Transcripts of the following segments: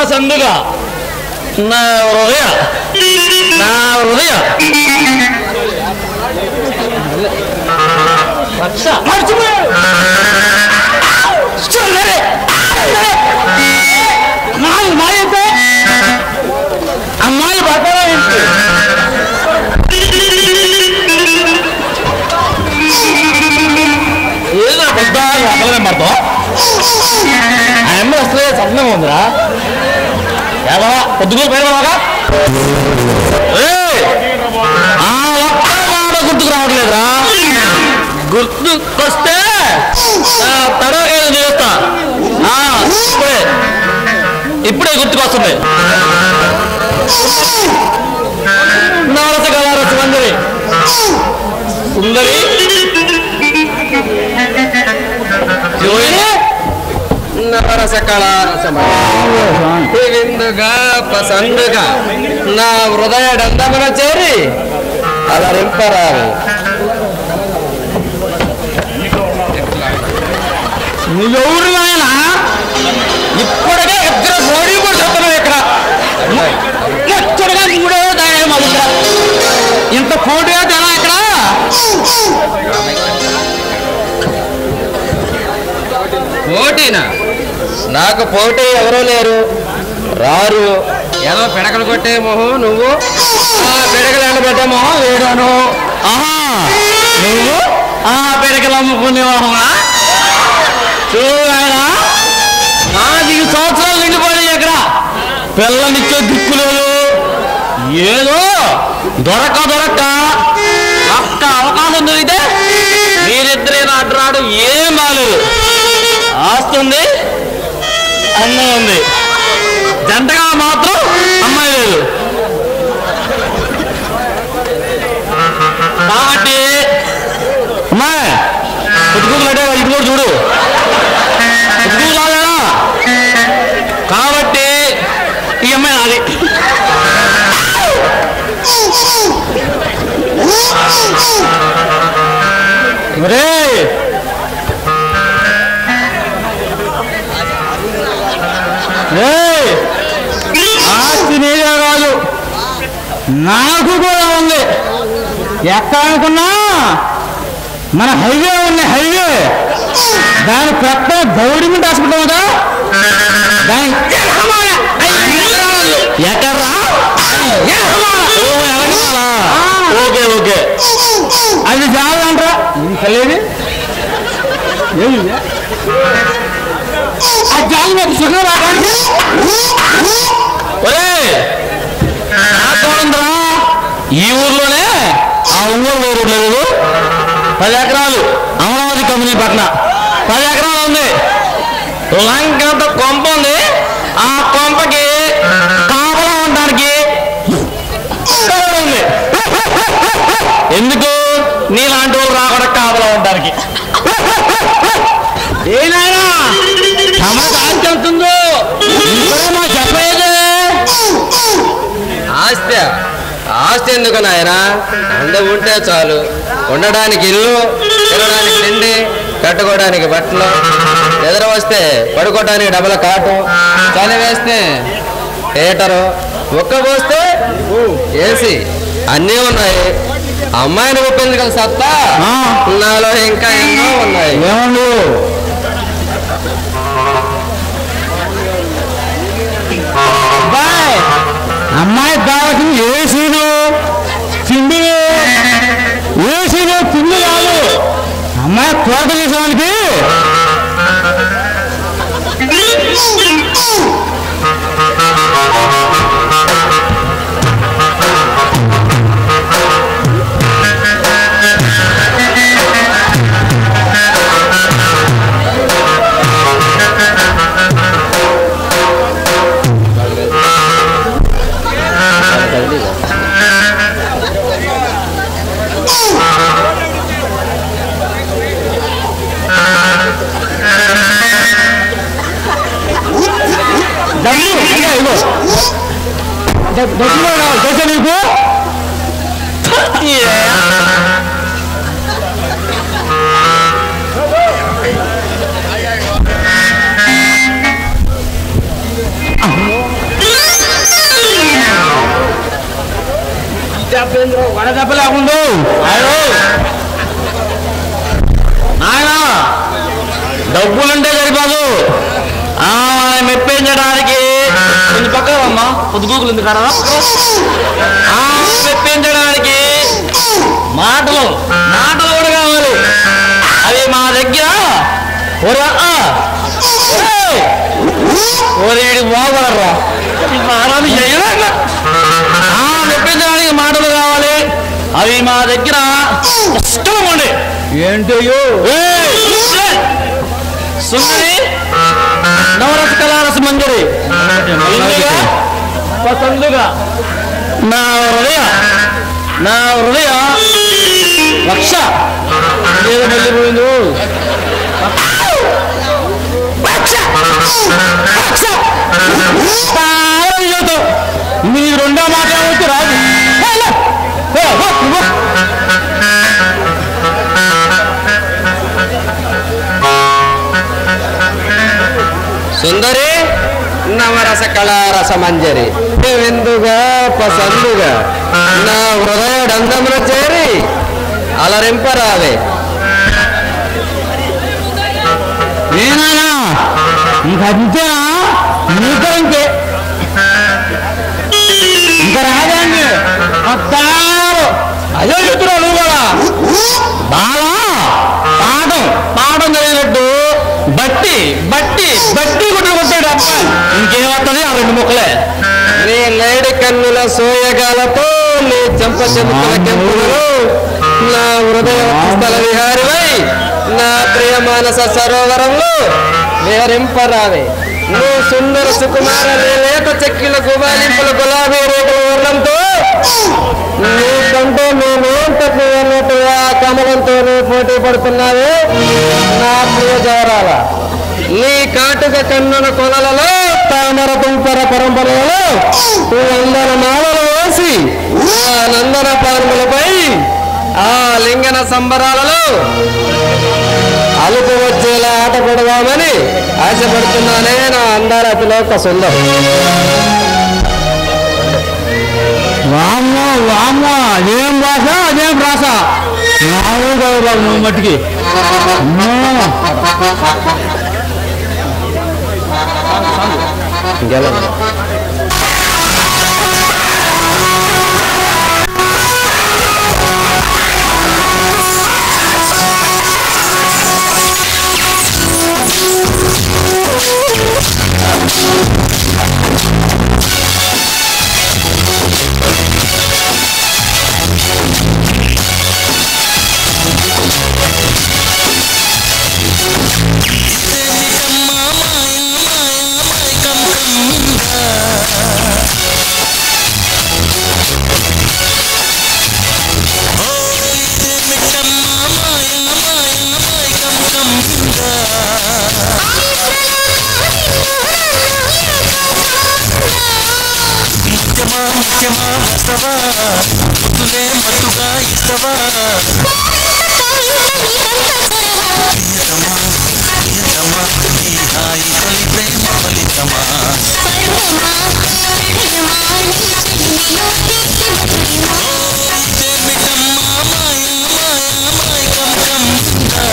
పసందుగా నా హృదయ నా హృదయ రక్ష మర్చిపోయాడు చూడలే. నాలుగు మాయతే అమ్మాయి బట్టలు ఏంటి ఏదో పెద్ద అక్కలనే మాతో ఆ అమ్మ వస్తే సన్నంగా ఉందిరా ఏవా పొద్దుగోలు పోయినావాగా ఆ ఒక్క మాట గుర్తుకు రావట్లేదురా గుర్తుకొస్తే తర్వాత ఏదో చేస్తా ఆ, ఇప్పుడే ఇప్పుడే గుర్తుకొస్తుంది నవరస కళారస మంజరి సుందరి జోయిని నవరస కళారసముగా పసందుగా నా హృదయ డందమున చేరి అలరింపరావి నువ్వెవరు నాయన ఇప్పటికే ఇద్దరు మోడీ కూడా చెప్తున్నావు ఇక్కడ ముచ్చటగా మూడో దాని మా దగ్గర ఇంత పోటీ అయితే ఎలా ఇక్కడ పోటీనా నాకు పోటీ ఎవరూ లేరు రారు ఏదో పిడకలు కొట్టే మొహం నువ్వు ఆ పిడకలు ఎండబెట్టే మొహం వేడాను ఆహా నువ్వు ఆ పిడకలు అమ్ముకునేవాహమా చూడు ఆయన నాలుగు సంవత్సరాలు నిండిపోయి ఇక్కడ పిల్లనిచ్చే దిక్కు లేదు ఏదో దొరక దొరక్క ఒక్క అవకాశం దొరికితే మీరిద్దరే నాటు రాడు ఏం బాలేదు ఆస్తుంది అన్నయ్య ఉంది జంటగా మాత్రం అమ్మాయి లేదు కాబట్టి అమ్మాయి పుట్టుకూతులు అంటే ఇటు కూడా చూడు పుట్టుకూతులు రాలేదా కాబట్టి ఈ అమ్మాయి నాది ఒరే ఏయ్! ఆస్తి నీదే కాదు నాకు కూడా ఉంది ఎక్కడ అనుకున్నా మన హైవే ఉంది హైవే దాని పెద్ద గౌరిమెంట్ హాస్పిటల్ ఉందా దాని ఎక్కడ్రా ఓకే ఓకే అది చాలంటారా ఇది కలిది ఏమి అది చాలు మీకు సుఖం రావడానికి ఒరేయ్ నాకేముందిరా? ఈ ఊర్లోనే ఆ ఒంగోలు ఊరు లేదు పది ఎకరాలు అమరావతి కంపెనీ పక్కన పది ఎకరాలు ఉంది లంకంత కొంప ఉంది ఆ కొంపకి కాపలా ఉండడానికి స్థలం ఉంది ఎందుకు నీలాంటి వాళ్ళు రాకుండా కాపలా ఉండడానికి ఏనాయనా తమకు ఆస్తి అవుతుందో మా చెప్పేదే ఆస్తి ఆస్తి ఎందుకు నాయనా అంద ఉంటే చాలు ఉండడానికి ఇల్లు తినడానికి తిండి కట్టుకోవడానికి బట్టలు ఎదురు వస్తే పడుకోవడానికి డబల కాటు చలి వేస్తే థియేటరు ఒక్క పోస్తే ఏసీ అన్నీ ఉన్నాయి అమ్మాయిని ఒప్పించగల సత్తా ఆ. నాలో ఇంకా ఎన్నో ఉన్నాయి ఏమండు అబ్బాయ్ అమ్మాయి కావాల్సింది ఏసీలు తిండి ఏసీలు తిండి కాదు అమ్మాయి తోట చేసేవానికి డబ్బులు అంటే ఇగో డబ్- డబ్బులు కావాలి తెలుసా నీకు వడదెబ్బ లేకుండా నాయన డబ్బులుంటే సరిపోదు ఆ, మెప్పించడానికి కొంచెం పక్క అమ్మా పొద్దుగూకులు ఉంది కదా ఆ, మెప్పించడానికి మాటలు మాటలు కూడా కావాలి అవి మా దగ్గర ఒరా ఆ, ఏయ్! ఒరే వీడికి బాగుపడరా మానవి చేయలేక ఆ, మెప్పించడానికి మాటలు కావాలి అవి మా దగ్గర కష్టంగా ఉండే ఏంటయ్యో సుందరి నవరస కళారస మంజరి ఇందుగా పసందుగా నా హృదయ నా హృదయ రక్ష ఏదో వెళ్ళిపోయింది రక్ష! రక్ష! తాళం చేద్దాం. మీ రెండో మాట ఏమవుతూ రాదు ఏ, లే. ఏ, వా, వా. సుందరి నవరస కళారస మంజరి విందుగా పసందుగా నా హృదయ డందమున చేరి అలరింపరావే ఏనాయనా ఇంక అంతేనా నీతో ఇంకే ఇంకా రాదండి వస్తారు అదే చెప్తున్నావు నువ్వు కూడా బాగా పాఠం పాఠం చదివినట్టు బట్టి బట్టి బట్టి కొట్టు కొట్టాడు అబ్బాయి ఇంకేమవుతుంది ఆ రెండు ముక్కలే నీ లేడి కన్నుల సోయగాలతో నీ చెంప చెంపుల కెంపులు నా హృదయ స్థల విహారివై నా ప్రియ మానస సరోవరంలో విహరింపరావే నువ్వు సుందర సుకుమార నీ లేత చెక్కిల గుబాలింపుల గులాబీ రేకుల వర్ణంతో నీకంటే మేమేంతకు అన్నట్టుగా కమలంతో పోటీ పడుతున్నావే నా ప్రియ జవరాల నీ కాటుక కన్నుల కొలలలో తామర తుంపర పరంపరలలో అందర మాలలు వేసి ఆ నందన పాన్ములపై ఆ లింగన సంబరాలలో అలుపు వచ్చేలా ఆట పడదామని ఆశపడుతున్నానే నా అందాల అతిలోక సుందరం వామ్మో వామ్మో అదేం భాష అదేం భాష నావు బాబు నువ్వు మట్టికి అమ్మో. ముఖ్యమా ముఖ్యమా వస్తవా ముద్దులే మత్తుగా ఇస్తవా ప్రియతమా ప్రియతమా ఈ హాయి తొలి ప్రేమ ఫలితమా ఇదేమిటమ్మా మాయ మాయ మాయకం కందా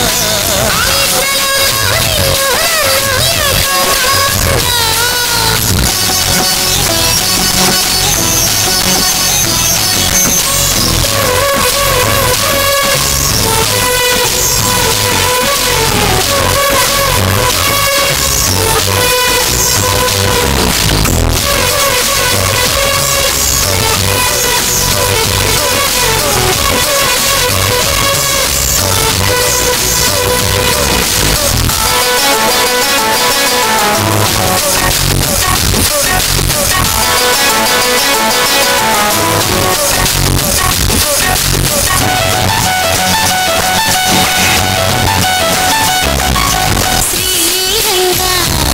శ్రీరంగా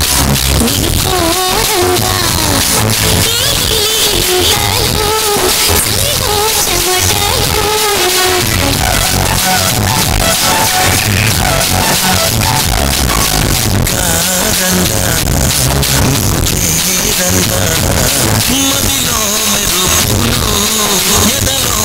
నిరుకోరంగా ఈగిలిగిలితలు సంతోషమటలు కారంగా నీరంగా మదిలో మెరుపులు ఎదలో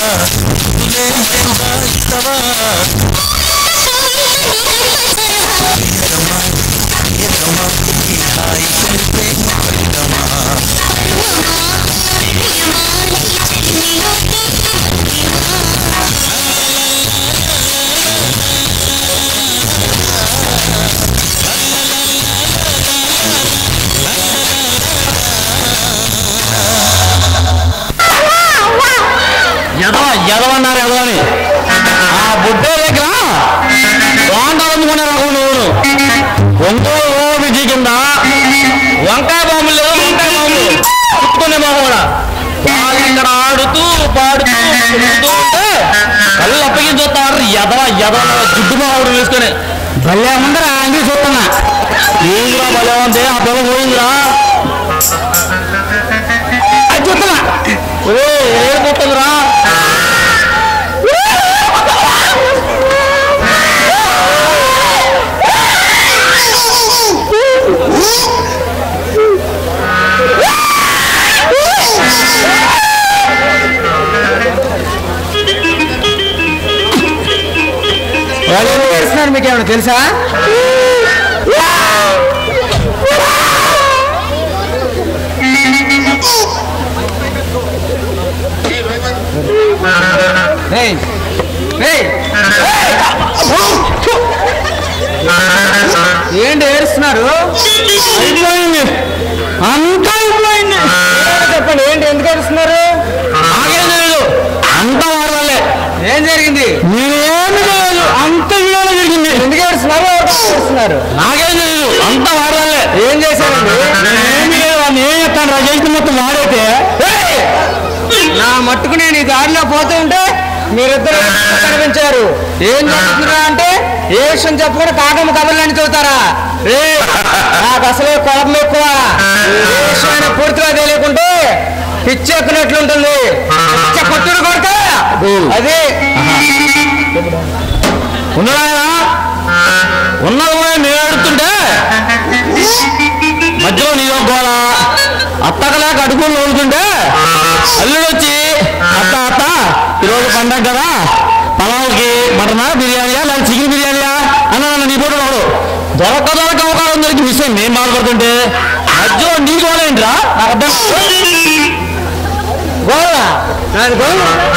ముద్దులే మరుగా ఇస్తావా ప్రియతమా ప్రియతమా ఈ హాయి తొలి ప్రేమ ఫలితమా ఎదవ ఎదవన్నారు ఎదవని ఆ బుడ్డే దగ్గర బాండాలు అందుకునే రకం నువ్వు ఒంగోలు ఓబిజీ కింద వంకాయ బాంబులు లేవు వంకాయ బాంబులు చుట్టుకునే బాంబు కూడా వాళ్ళు ఇక్కడ ఆడుతూ పాడుతూ తిరుగుతూ ఉంటే కళ్ళు అప్పగించి చూస్తారు ఎదవ ఎదవ జుట్టు బావుడు వేసుకొని భలే ముందర అంగి చూస్తున్నా ఏంద్రా భలే ఉంది ఆ పిల్ల పోయిందిరా అది చూస్తున్నా ఏ ఏ పోతుందిరా వాళ్ళు ఎందుకు ఏడుస్తున్నారు మీకు ఏమైనా తెలుసా ఏయ్, ఏయ్, ఏంటి ఏడుస్తున్నారు అయిపోయింది అంతా అయిపోయింది చెప్పండి ఏంటి ఎందుకు ఏడుస్తున్నారు నాకేం తెలియదు అంతా వాడలే ఏం జరిగింది నేనేమి తెలియదు అంత వీడియోలో జరిగింది ఎందుకు ఏడుస్తున్నారు ఎవరితో ఏడుస్తున్నారు నాకేం తెలియదు అంతా వాడలే ఏం చేశారండి నేనేమి లేదు వాడిని ఏం చెప్తాను రా చేసిన మొత్తం వాడైతే ఏయ్! నా మట్టుకు నేను ఈ దారిలో పోతూ ఉంటే మీరిద్దరు కనిపించారు ఏం చెప్తున్నారా అంటే ఏ విషయం చెప్పకుండా కాకమ్మ కబుర్లని చదువుతారా రే నాకు అసలే కోపం ఎక్కువ ఏ విషయాన్ని పూర్తిగా తెలియకుంటే పిచ్చెక్కినట్లుంటుంది పిచ్చ కొట్టుడు కొడుక అది ఉన్నాడా ఉన్నది పోయి నేను ఏడుతుంటే మధ్యలో నీదో గోళ అత్తకలేక అడుగులు నోడుతుంటే అల్లుడు వచ్చి అత్త అత్త ఈరోజు పండగ కదా పలావుకి మటనా బిర్యానీయా లేదా చికెన్ బిర్యానీయా అన్నాను నీ పోటీ వాడు దొరక దొరక అవకాశం దొరికి విషయం నేను బాధపడుతుంటే మధ్యలో నీ గోళ ఏంట్రా నాకు అర్థం గోవ నాది గోవ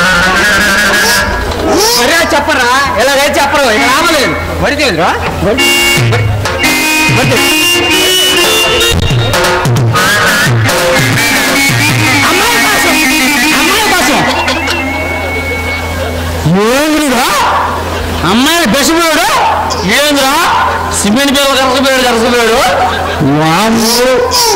మరి చెప్పరా ఇలాగైతే చెప్పరు ఇక రామలేదు మరి తెలియదురా అమ్మాయి కోసం అమ్మాయి కోసం ఏంద్రా అమ్మాయి బెసిపోయాడు ఏంద్రా సిమెంట్ పేరు కరసపోయాడు కరసపోయాడు వామ్ము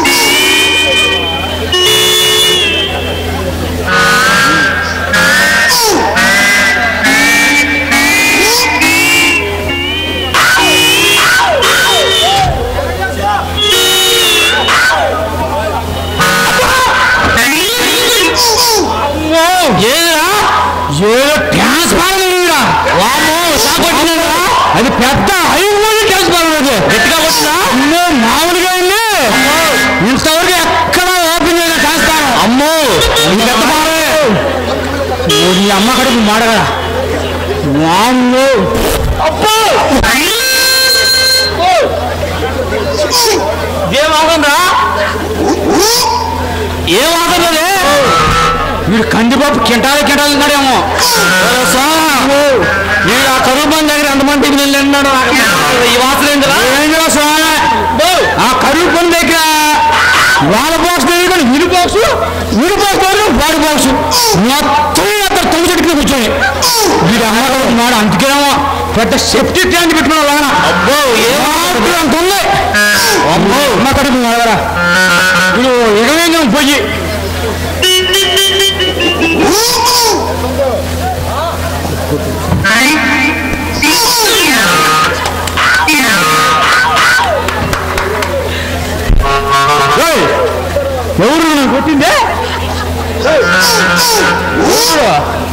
ఏదిరా ఏదో ట్రాన్స్ఫార్మర్ ఎరిగిరా వామ్మో షాక్ కొట్టినారా అది పెద్ద హై వోల్టేజ్ ట్రాన్స్ఫార్మర్ అది గట్టిగా కొట్టినా అమ్మో మామూలుగా ఉంది ఇంతవరకు ఎక్కడ ఓపెన్ చేయలేదు ట్రాన్స్ఫార్మర్ అమ్మో ఇది పెద్ద మారే ఓ, నీ అమ్మ కడుపు మాడగరా వామ్మో అబ్బో ఏం ఆగంరా ఏం ఆగండి వీడు కందిపప్పు కింటాలు కింటాలు తిన్నాడేమో వీడు ఆ కరువు బండి దగ్గర ఎంతమందికి నీళ్ళు తిన్నాడు ఈ వాసన ఏందిరా స్వామి ఆ కరువు పని దగ్గర వాళ్ళ బాక్స్ దగ్గర వీడి బాక్స్ వీడి బాక్స్ దగ్గర వాడి బాక్స్ మొత్తం అక్కడ తొమ్మిది చెట్టుకి కూర్చొని వీడు అమ్మగారు మాట అందుకేమో పెద్ద సేఫ్టీ ట్యాంక్ పెట్టుకున్న లాగా అబ్బో ఏమాత్రం అంత ఉంది అబ్బో అమ్మ కడుపు మాడవరా వీడు ఎగవేంగం పోయి ఏయ్, ఎవరు నన్ను కొట్టిందే ఏయ్, ఎవరు?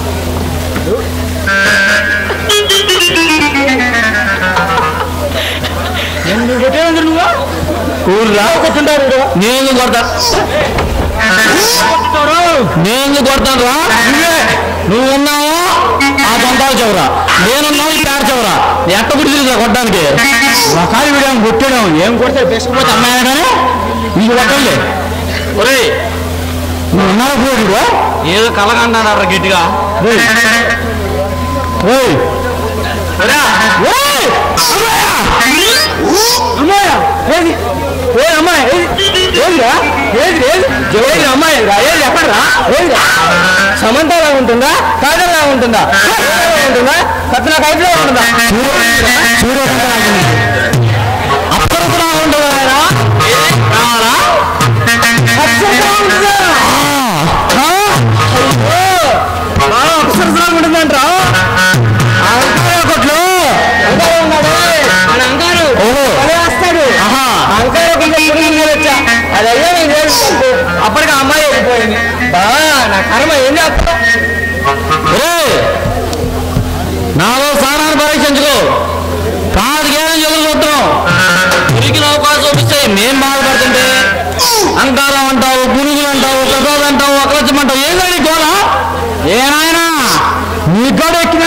ఎందుకు కొట్టేవంది నువ్వు ఊర్రా కొట్టుంటారు నేను కొడతా నేను కొడతాను రా నువ్వు ఉన్నావు ఆ దొంతాల చెవరా నేనున్నావు ఈ పేడ చెవరా ఎట్ట గుడిసిరా కొట్టడానికి ఒకసారి వీడియో కొట్టాడు ఏం కొడితే బెస్కపోతే అమ్మాయి కానీ నీకు కొట్టండి ఒరే నువ్వు ఉన్నావు పోడు ఏదో కలగంటారా గట్టిగా ఏయ్. ఏయ్. ఒరా. ఏయ్. అమ్మాయ్యా. అమ్మాయ్యా. ఏది ఏ అమ్మాయి ఏది ఏదిరా ఏది ఏది ఏది అమ్మాయి రా ఏది ఎక్కడరా ఏదిరా సమంతలా ఉంటుందా కాదలా ఉంటుందా కాదలా ఉంటుందా కత్తిన కైపులా ఉంటుందా అప్పటిలా ఉంటుందా ఆయన? కావాలా? అప్సరసలా ఉంటుందా? ఆ? అయ్యో. బాగా అప్సరసలా ఉంటుందంట్రా అంకార కొట్లు అంకార ఉన్నాడు మన అంకారు వస్తాడు అంకార వచ్చా అది అయ్యో నేను చేసుకుంటూ అప్పటికి ఆ అమ్మాయి వెళ్ళిపోయింది బా నా కర్మ ఏం చేస్తా నాలో స్థానాన్ని పరీక్షించుకో పాతికేళ్ళని చదువు చూద్దాం ఉరికిన అవకాశం వస్తే మేం బాధపడుతుంటే అంకారం అంటావు పురుగులు అంటావు కథలు అంటావు అకలచ్చం అంటావు ఏదో నీ గోళ ఏ నాయనా నీ గోడ ఎక్కిన